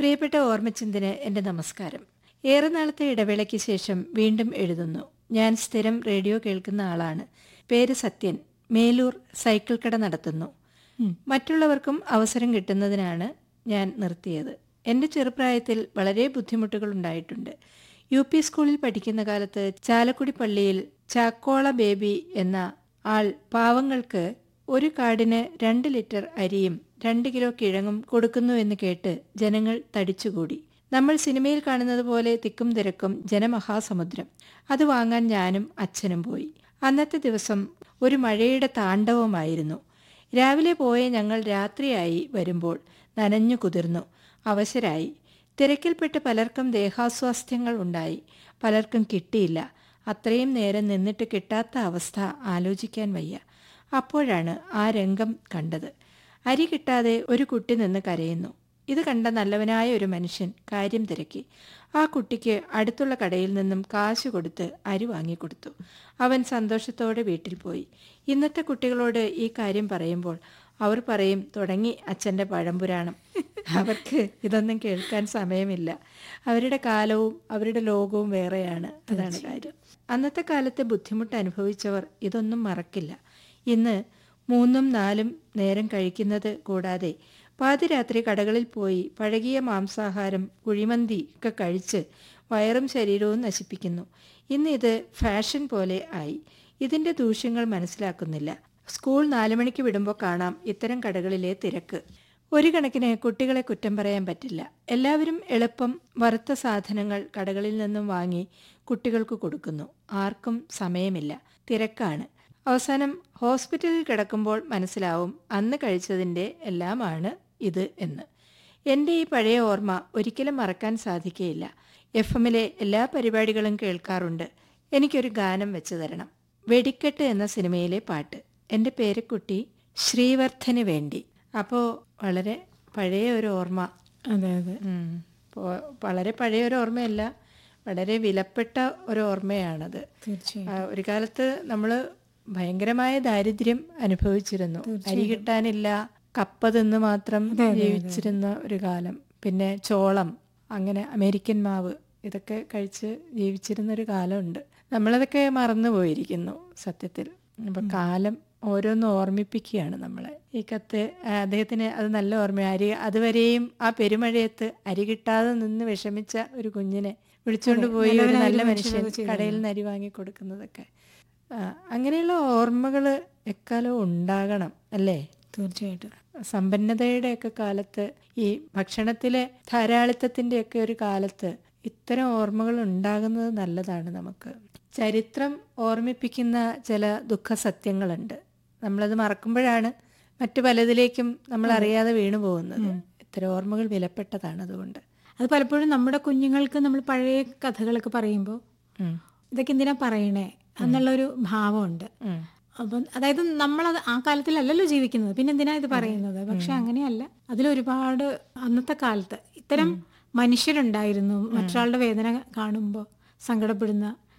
പ്രിയപ്പെട്ട ഓർമ്മച്ചിന്തിന് എൻ്റെ നമസ്കാരം ഏറെ നാളത്തെ ഇടവേളയ്ക്ക് ശേഷം വീണ്ടും എഴുതുന്നു ഞാൻ സ്ഥിരം റേഡിയോ കേൾക്കുന്ന ആളാണ് പേര് സത്യൻ മേലൂർ സൈക്കിൾ കട നടത്തുന്നു മറ്റുള്ളവർക്കും അവസരം കിട്ടുന്നതിനാണ് ഞാൻ നിർത്തിയത് എൻ്റെ ചെറുപ്രായത്തിൽ വളരെ ബുദ്ധിമുട്ടുകൾ ഉണ്ടായിട്ടുണ്ട് യു പി സ്കൂളിൽ പഠിക്കുന്ന കാലത്ത് ചാലക്കുടി പള്ളിയിൽ ചാക്കോള ബേബി എന്ന ആൾ പാവങ്ങൾക്ക് ഒരു കാടിന് രണ്ട് ലിറ്റർ അരിയും രണ്ട് കിലോ കിഴങ്ങും കൊടുക്കുന്നു എന്ന് കേട്ട് ജനങ്ങൾ തടിച്ചുകൂടി നമ്മൾ സിനിമയിൽ കാണുന്നത് പോലെ തിക്കും തിരക്കും ജനമഹാസമുദ്രം അത് വാങ്ങാൻ ഞാനും അച്ഛനും പോയി അന്നത്തെ ദിവസം ഒരു മഴയുടെ താണ്ഡവമായിരുന്നു രാവിലെ പോയ ഞങ്ങൾ രാത്രിയായി വരുമ്പോൾ നനഞ്ഞു കുതിർന്നു അവശരായി തിരക്കിൽപ്പെട്ട് പലർക്കും ദേഹാസ്വാസ്ഥ്യങ്ങൾ ഉണ്ടായി പലർക്കും കിട്ടിയില്ല അത്രയും നേരം നിന്നിട്ട് കിട്ടാത്ത അവസ്ഥ ആലോചിക്കാൻ വയ്യ അപ്പോഴാണ് ആ രംഗം കണ്ടത് അരി കിട്ടാതെ ഒരു കുട്ടി നിന്ന് കരയുന്നു ഇത് കണ്ട നല്ലവനായ ഒരു മനുഷ്യൻ കാര്യം തിരക്കി ആ കുട്ടിക്ക് അടുത്തുള്ള കടയിൽ നിന്നും കാശ് കൊടുത്ത് അരി വാങ്ങിക്കൊടുത്തു അവൻ സന്തോഷത്തോടെ വീട്ടിൽ പോയി ഇന്നത്തെ കുട്ടികളോട് ഈ കാര്യം പറയുമ്പോൾ അവർ പറയും തുടങ്ങി അച്ഛൻ്റെ പഴംപുരാണം അവർക്ക് ഇതൊന്നും കേൾക്കാൻ സമയമില്ല അവരുടെ കാലവും അവരുടെ ലോകവും വേറെയാണ് അതാണ് കാര്യം അന്നത്തെ കാലത്തെ ബുദ്ധിമുട്ട് അനുഭവിച്ചവർ ഇതൊന്നും മറക്കില്ല ഇന്ന് മൂന്നും നാലും നേരം കഴിക്കുന്നത് കൂടാതെ പാതിരാത്രി കടകളിൽ പോയി പഴകിയ മാംസാഹാരം കുഴിമന്തി ഒക്കെ കഴിച്ച് വയറും ശരീരവും നശിപ്പിക്കുന്നു ഇന്ന് ഇത് ഫാഷൻ പോലെ ആയി ഇതിന്റെ ദൂഷ്യങ്ങൾ മനസ്സിലാക്കുന്നില്ല സ്കൂൾ നാലു മണിക്ക് വിടുമ്പോൾ കാണാം ഇത്തരം കടകളിലെ തിരക്ക് ഒരു കണക്കിന് കുട്ടികളെ കുറ്റം പറയാൻ പറ്റില്ല എല്ലാവരും എളുപ്പം വറുത്ത സാധനങ്ങൾ കടകളിൽ നിന്നും വാങ്ങി കുട്ടികൾക്ക് കൊടുക്കുന്നു ആർക്കും സമയമില്ല തിരക്കാണ് അവസാനം ഹോസ്പിറ്റലിൽ കിടക്കുമ്പോൾ മനസ്സിലാവും അന്ന് കഴിച്ചതിൻ്റെ എല്ലാമാണ് ഇത് എന്ന് എൻ്റെ ഈ പഴയ ഓർമ്മ ഒരിക്കലും മറക്കാൻ സാധിക്കുകയില്ല എഫ് എമ്മിലെ എല്ലാ പരിപാടികളും കേൾക്കാറുണ്ട് എനിക്കൊരു ഗാനം വെച്ച് തരണം വെടിക്കെട്ട് എന്ന സിനിമയിലെ പാട്ട് എൻ്റെ പേരക്കുട്ടി ശ്രീവർദ്ധന് വേണ്ടി അപ്പോൾ വളരെ പഴയ ഒരു ഓർമ്മ അതെ അതെ ഉം. പോ- വളരെ പഴയ ഒരു ഓർമ്മയല്ല വളരെ വിലപ്പെട്ട ഒരു ഓർമ്മയാണത് തീർച്ചയായും ആ, ഒരു കാലത്ത് നമ്മൾ ഭയങ്കരമായ ദാരിദ്ര്യം അനുഭവിച്ചിരുന്നു അരി കിട്ടാനില്ല കപ്പ തിന്ന് മാത്രം ജീവിച്ചിരുന്ന ഒരു കാലം പിന്നെ ചോളം അങ്ങനെ അമേരിക്കൻ മാവ് ഇതൊക്കെ കഴിച്ച് ജീവിച്ചിരുന്ന ഒരു കാലമുണ്ട് നമ്മളതൊക്കെ മറന്നുപോയിരിക്കുന്നു സത്യത്തിൽ അപ്പൊ കാലം ഓരോന്ന് ഓർമ്മിപ്പിക്കുകയാണ് നമ്മളെ ഈ കത്ത് ആ, അദ്ദേഹത്തിന് അത് നല്ല ഓർമ്മ അരി അതുവരെയും ആ പെരുമഴയത്ത് അരി കിട്ടാതെ നിന്ന് വിഷമിച്ച ഒരു കുഞ്ഞിനെ വിളിച്ചുകൊണ്ട് പോയി ഒരു നല്ല മനുഷ്യൻ കടയിൽ നിന്ന് അരി വാങ്ങി കൊടുക്കുന്നതൊക്കെ ആ, അങ്ങനെയുള്ള ഓർമ്മകൾ എക്കാലവും ഉണ്ടാകണം അല്ലേ തീർച്ചയായിട്ടും സമ്പന്നതയുടെയൊക്കെ കാലത്ത് ഈ ഭക്ഷണത്തിലെ ധാരാളിത്തത്തിൻ്റെയൊക്കെ ഒരു കാലത്ത് ഇത്തരം ഓർമ്മകൾ ഉണ്ടാകുന്നത് നല്ലതാണ് നമുക്ക് ചരിത്രം ഓർമ്മിപ്പിക്കുന്ന ചില ദുഃഖ സത്യങ്ങളുണ്ട് നമ്മളത് മറക്കുമ്പോഴാണ് മറ്റു പലതിലേക്കും നമ്മൾ അറിയാതെ വീണു പോകുന്നത് ഇത്തരം ഓർമ്മകൾ വിലപ്പെട്ടതാണ് അതുകൊണ്ട് അത് പലപ്പോഴും നമ്മുടെ കുഞ്ഞുങ്ങൾക്ക് നമ്മൾ പഴയ കഥകളൊക്കെ പറയുമ്പോൾ ഉം. ഇതൊക്കെ എന്തിനാ പറയണേ എന്നുള്ളൊരു ഭാവമുണ്ട് ഉം. അപ്പം അതായത് നമ്മളത് ആ കാലത്തിലല്ലല്ലോ ജീവിക്കുന്നത് പിന്നെ എന്തിനാ ഇത് പറയുന്നത് പക്ഷെ അങ്ങനെയല്ല അതിലൊരുപാട് അന്നത്തെ കാലത്ത് ഇത്തരം മനുഷ്യരുണ്ടായിരുന്നു മറ്റൊരാളുടെ വേദന കാണുമ്പോൾ സങ്കടപ്പെടുന്ന